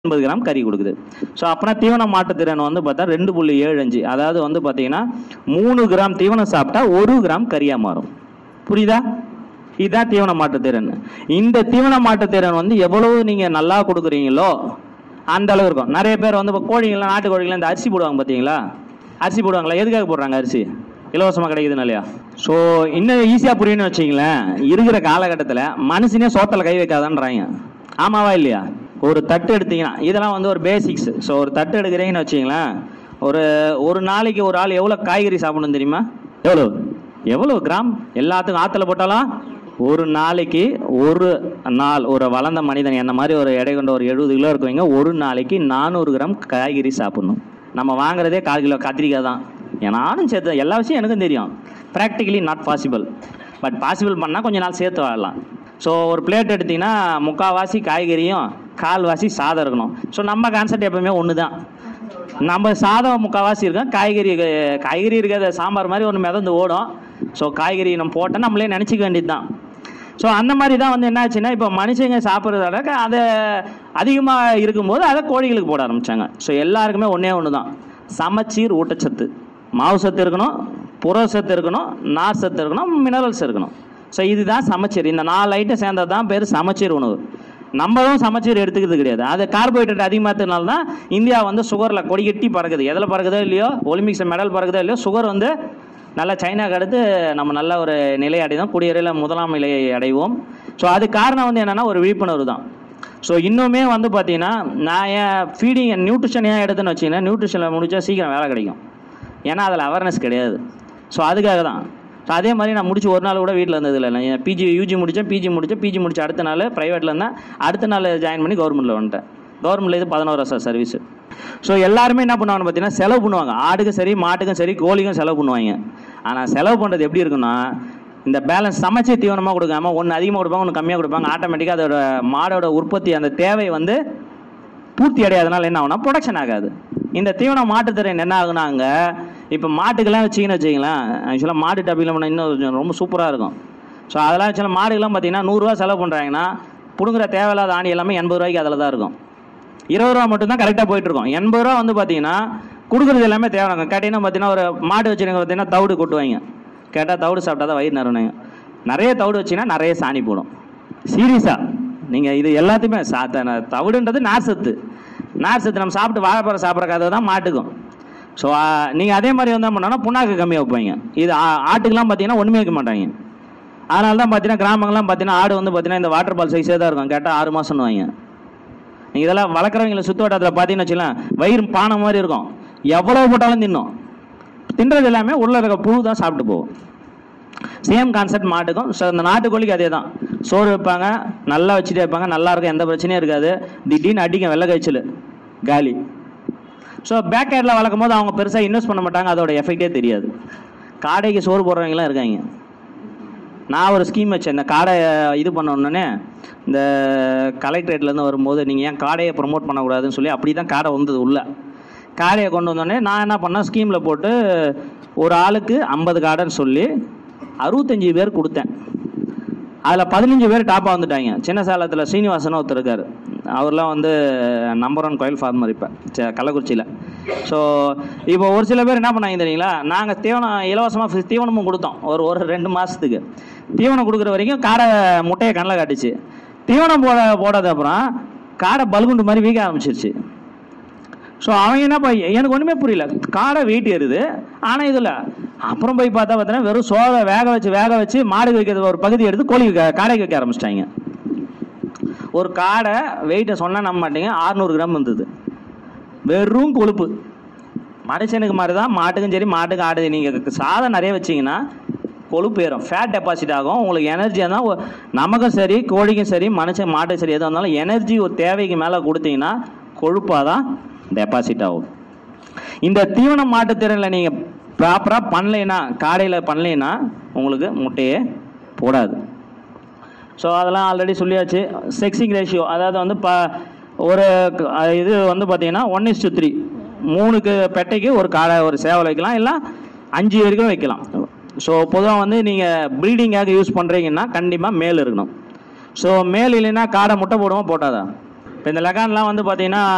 எண்பது கிராம் கறி கொடுக்குது ஸோ அப்புறம் தீவன மாட்டுத்திறன் வந்து பார்த்தா ரெண்டு புள்ளி ஏழு அஞ்சு அதாவது வந்து பார்த்தீங்கன்னா மூணு கிராம் தீவனம் சாப்பிட்டா ஒரு கிராம் கறியாக மாறும் புரியுதா இதுதான் தீவன மாட்டுத்திறன் இந்த தீவன மாட்டுத்திறன் வந்து எவ்வளவு நீங்கள் நல்லா கொடுக்குறீங்களோ அந்த அளவு இருக்கும் நிறைய பேர் வந்து இப்போ கோழிங்களாம் நாட்டு கோழிங்களாம் இந்த அரிசி போடுவாங்க பார்த்தீங்களா அரிசி போடுவாங்களா எதுக்காக போடுறாங்க அரிசி இலவசமாக கிடைக்குதுனாலயா ஸோ இன்னும் ஈஸியாக புரியும்னு வச்சிங்களேன் இருக்கிற காலகட்டத்தில் மனுஷனே சோத்தில் கை வைக்காதான்றாங்க ஆமாவா இல்லையா ஒரு தட்டு எடுத்தீங்கன்னா இதெல்லாம் வந்து ஒரு பேசிக்ஸ் ஸோ ஒரு தட்டு எடுக்கிறீங்கன்னு வச்சிங்களேன் ஒரு ஒரு நாளைக்கு ஒரு ஆள் எவ்வளோ காய்கறி சாப்பிடணும் தெரியுமா எவ்வளோ எவ்வளோ கிராம் எல்லாத்துக்கும் ஆற்றுல போட்டாலும் ஒரு நாளைக்கு ஒரு நாள் ஒரு வளர்ந்த மனிதன் என்ன மாதிரி ஒரு எடை கொண்ட ஒரு எழுபது கிலோ இருக்கவங்க ஒரு நாளைக்கு நானூறு கிராம் காய்கறி சாப்பிடணும் நம்ம வாங்குறதே கால் கிலோ கத்திரிக்காய் தான் ஏன் நானும் சேர்த்து எல்லா விஷயம் எனக்கும் தெரியும் practically not possible but possible பண்ணால் கொஞ்ச நாள் சேர்த்து வாழலாம் ஸோ ஒரு பிளேட் எடுத்தீங்கன்னா முக்கால்வாசி காய்கறியும் கால்வாசி சாதம் இருக்கணும் ஸோ நம்ம கான்செப்ட் எப்பவுமே ஒன்று தான் நம்ம சாதம் முக்கால்வாசி இருக்கும் காய்கறி காய்கறி இருக்காது சாம்பார் மாதிரி ஒன்று மிதந்து ஓடும் ஸோ காய்கறி நம்ம போட்டால் நம்மளே நினச்சிக்க வேண்டியது தான் ஸோ அந்த மாதிரி தான் வந்து என்ன ஆச்சுன்னா இப்போ மனுஷங்க சாப்பிட்றதால அதை அதிகமாக இருக்கும்போது அதை கோழிகளுக்கு போட ஆரம்பித்தாங்க ஸோ எல்லாருக்குமே ஒன்றே ஒன்று தான் சமச்சீர் ஊட்டச்சத்து மாவு சத்து இருக்கணும் புற சத்து இருக்கணும் நார் சத்து இருக்கணும் மினரல்ஸ் இருக்கணும் ஸோ இதுதான் சமச்சீர் இந்த நாலு ஐட்டம் சேர்ந்தது தான் பேர் சமச்சீர் உணவு நம்மளும் சமச்சீர் எடுத்துக்கிறது கிடையாது அது கார்போஹைட்ரேட் அதிகமாகிறதுனால தான் இந்தியா வந்து சுகரில் கொடிகட்டி பறக்குது எதில் பறக்குதோ இல்லையோ ஒலிம்பிக்ஸ் மெடல் பறக்குதோ இல்லையோ சுகர் வந்து நல்லா சைனாக்கு அடுத்து நம்ம நல்ல ஒரு நிலை அடைவோம் குடியரசில் முதலாம் நிலையை அடைவோம் ஸோ அது காரணம் வந்து என்னென்னா ஒரு விழிப்புணர்வு தான் ஸோ இன்னுமே வந்து பார்த்தீங்கன்னா நான் ஏன் ஃபீடிங் நியூட்ரிஷன் ஏன் எடுத்துன்னு வச்சிங்கன்னா நியூட்ரிஷனில் முடிச்சா சீக்கிரம் வேலை கிடைக்கும் ஏன்னா அதில் அவேர்னஸ் கிடையாது ஸோ அதுக்காக தான் ஸோ அதே மாதிரி நான் முடிச்சு ஒரு நாள் கூட வீட்டில் இருந்தது இல்லை நான் பிஜி யூஜி முடித்தேன் பிஜி முடித்தேன் பிஜி முடிச்ச அடுத்த நாள் ப்ரைவேட்டில் இருந்தேன் அடுத்த நாள் ஜாயின் பண்ணி கவர்மெண்ட்டில் வந்துட்டேன் கவர்மெண்ட்டில் இது பதினோரு வருஷம் சர்வீஸ் ஸோ எல்லாருமே என்ன பண்ணுவாங்கன்னு பார்த்தீங்கன்னா செலவு பண்ணுவாங்க ஆடுக்கும் சரி மாட்டுக்கும் சரி கோழிக்கும் செலவு பண்ணுவாங்க ஆனால் செலவு பண்ணுறது எப்படி இருக்குன்னா இந்த பேலன்ஸ் சமைச்சு தீவனமாக கொடுக்காம ஒன்று அதிகமாக கொடுப்பாங்க ஒன்று கம்மியாக கொடுப்பாங்க ஆட்டோமேட்டிக்காக அதோட மாடோட உற்பத்தி அந்த தேவை வந்து பூர்த்தி அடையாதனால என்ன ஆகும்னா ப்ரொடக்ஷன் ஆகாது இந்த தீவன மாட்டுத்திறன் என்ன ஆகுனா அங்கே இப்போ மாட்டுக்கெல்லாம் வச்சிங்கன்னு வச்சிங்களேன் ஆக்சுவலாக மாட்டு டப்பியில் பண்ண இன்னும் கொஞ்சம் ரொம்ப சூப்பராக இருக்கும் ஸோ அதெல்லாம் ஆக்சுவலாக மாடுகள்லாம் பார்த்தீங்கன்னா நூறுரூவா செலவு பண்ணுறாங்கன்னா பிடுங்குற தேவையில்லாத ஆணி எல்லாமே எண்பது ரூபாய்க்கு அதில் தான் இருக்கும் இருபது ரூபா மட்டும்தான் கரெக்டாக போயிட்டுருக்கும் எண்பது ரூபா வந்து பார்த்தீங்கன்னா கொடுக்குறது எல்லாமே தேவை கேட்டிங்கன்னா பார்த்தீங்கன்னா ஒரு மாடு வச்சுருங்க பார்த்தீங்கன்னா தவிடு கொட்டுவாங்க கேட்டால் தவிடு சாப்பிட்டா தான் வயிறு நிறணுங்க நிறைய தவிடு வச்சிங்கன்னா நிறைய சாணி போடும் சீரியஸாக நீங்கள் இது எல்லாத்தையுமே சா த- தவிடுன்றது நார் சத்து நார் சத்து நம்ம சாப்பிட்டு வாழைப்பழம் சாப்பிட்ற கதை தான் மாட்டுக்கும் ஸோ நீங்கள் அதே மாதிரி வந்து என்ன பண்ணோன்னா புண்ணாக்கு கம்மியாக வைப்பாங்க இது ஆ- ஆட்டுக்கெல்லாம் பார்த்தீங்கன்னா ஒன்றுமே வைக்க மாட்டாங்க அதனால தான் பார்த்தீங்கன்னா கிராமங்கள்லாம் பார்த்தீங்கன்னா ஆடு வந்து பார்த்தீங்கன்னா இந்த வாட்டர் பால் சைஸே தான் இருக்கும் கேட்டால் ஆறு மாதம்னு வாங்க நீங்கள் இதெல்லாம் வளர்க்குறவங்களை சுற்று வட்டாரத்தில் பார்த்தீங்கன்னு வச்சுக்கலாம் வயிறு பானை மாதிரி இருக்கும் எவ்வளோ போட்டாலும் தின்னும் தின்றது எல்லாமே உள்ள இருக்க புழு தான் சாப்பிட்டு போகும் சேம் கான்செப்ட் மாட்டுக்கும் ஸோ இந்த நாட்டுக்கோழிக்கு அதே தான் சோறு வைப்பாங்க நல்லா வச்சுட்டே வைப்பாங்க நல்லா இருக்கும் எந்த பிரச்சனையும் இருக்காது திடீர்னு அடிக்கும் வெள்ளை காய்ச்சல் காலி ஸோ பேக் ஏரில் வளர்க்கும் போது அவங்க பெருசாக இன்வெஸ்ட் பண்ண மாட்டாங்க அதோட எஃபெக்டே தெரியாது காடைக்கு சோறு போடுறவங்களாம் இருக்காங்க நான் ஒரு ஸ்கீம் வச்சேன் இந்த காடை இது பண்ண உடனே இந்த கலெக்டரேட்லேருந்து வரும்போது நீங்கள் ஏன் காடையை ப்ரொமோட் பண்ணக்கூடாதுன்னு சொல்லி அப்படி தான் காடை வந்தது உள்ள காடையை கொண்டு வந்தோடனே நான் என்ன பண்ணேன் ஸ்கீமில் போட்டு ஒரு ஆளுக்கு ஐம்பது காடைன்னு சொல்லி அறுபத்தஞ்சி பேர் கொடுத்தேன் அதில் பதினஞ்சு பேர் டாப்பாக வந்துட்டாங்க சின்ன சேலத்தில் சீனிவாசன் ஒருத்தர் இருக்கார் அவர்லாம் வந்து நம்பர் ஒன் கோயில் ஃபார்மர் இப்போ ச- கள்ளக்குறிச்சியில் ஸோ இப்போ ஒரு சில பேர் என்ன பண்ணாங்க தெரியுங்களா நாங்கள் தீவனம் இலவசமாக தீவனமும் கொடுத்தோம் ஒரு ஒரு ரெண்டு மாதத்துக்கு தீவனம் கொடுக்குற வரைக்கும் காடை முட்டையை கண்ணில் காட்டுச்சு தீவனம் போட போடாத அப்புறம் காடை பல்குண்டு மாதிரி வீக்க ஆரம்பிச்சிருச்சு ஸோ அவங்க என்ன ப- எனக்கு ஒன்றுமே புரியல காடை வெயிட் ஏறுது ஆனால் இதில் அப்புறம் போய் பார்த்தா பார்த்தீங்கன்னா வெறும் சோதை வேக வச்சு வேக வச்சு மாடு வைக்கிறது ஒரு பகுதி எடுத்து கோழி வைக்க- காடைக்கு வைக்க ஆரம்பிச்சிட்டாங்க ஒரு காடை வெயிட்டை சொன்னால் நம்ப மாட்டீங்க 600 கிராம் இருந்தது வெறும் கொழுப்பு மனுஷனுக்கு மாதிரி தான் மாட்டுக்கும் சரி மாட்டுக்கு ஆடு நீங்கள் சாதம் நிறைய வச்சீங்கன்னா கொழுப்பு ஏறும் ஃபேட் டெபாசிட் ஆகும் உங்களுக்கு எனர்ஜி தான் ஒ- நமக்கும் சரி கோழிக்கும் சரி மனுஷன் மாட்டுக்கும் சரி எதாக இருந்தாலும் எனர்ஜி ஒரு தேவைக்கு மேலே கொடுத்தீங்கன்னா கொழுப்பாக தான் டெபாசிட் ஆகும் இந்த தீவன மாட்டுத்திறனில் நீங்கள் ப்ராப்பராக பண்ணலைன்னா காடையில் பண்ணலைன்னா உங்களுக்கு முட்டையே போடாது ஸோ அதெல்லாம் ஆல்ரெடி சொல்லியாச்சு செக்ஸிங் ரேஷியோ அதாவது வந்து ப ஒரு க- இது வந்து பார்த்தீங்கன்னா ஒன் இஸ் த்ரீ மூணுக்கு பெட்டைக்கு ஒரு காடை ஒரு சேவல் வைக்கலாம் இல்லை அஞ்சு வரைக்கும் வைக்கலாம் ஸோ பொதுவாக வந்து நீங்கள் ப்ரீடிங்காக யூஸ் பண்ணுறீங்கன்னா கண்டிப்பாக மேல் இருக்கணும் ஸோ மேல் இல்லைன்னா காடை முட்டை போடுவோம் போட்டாதா இப்போ இந்த லெகான்லாம் வந்து பார்த்தீங்கன்னா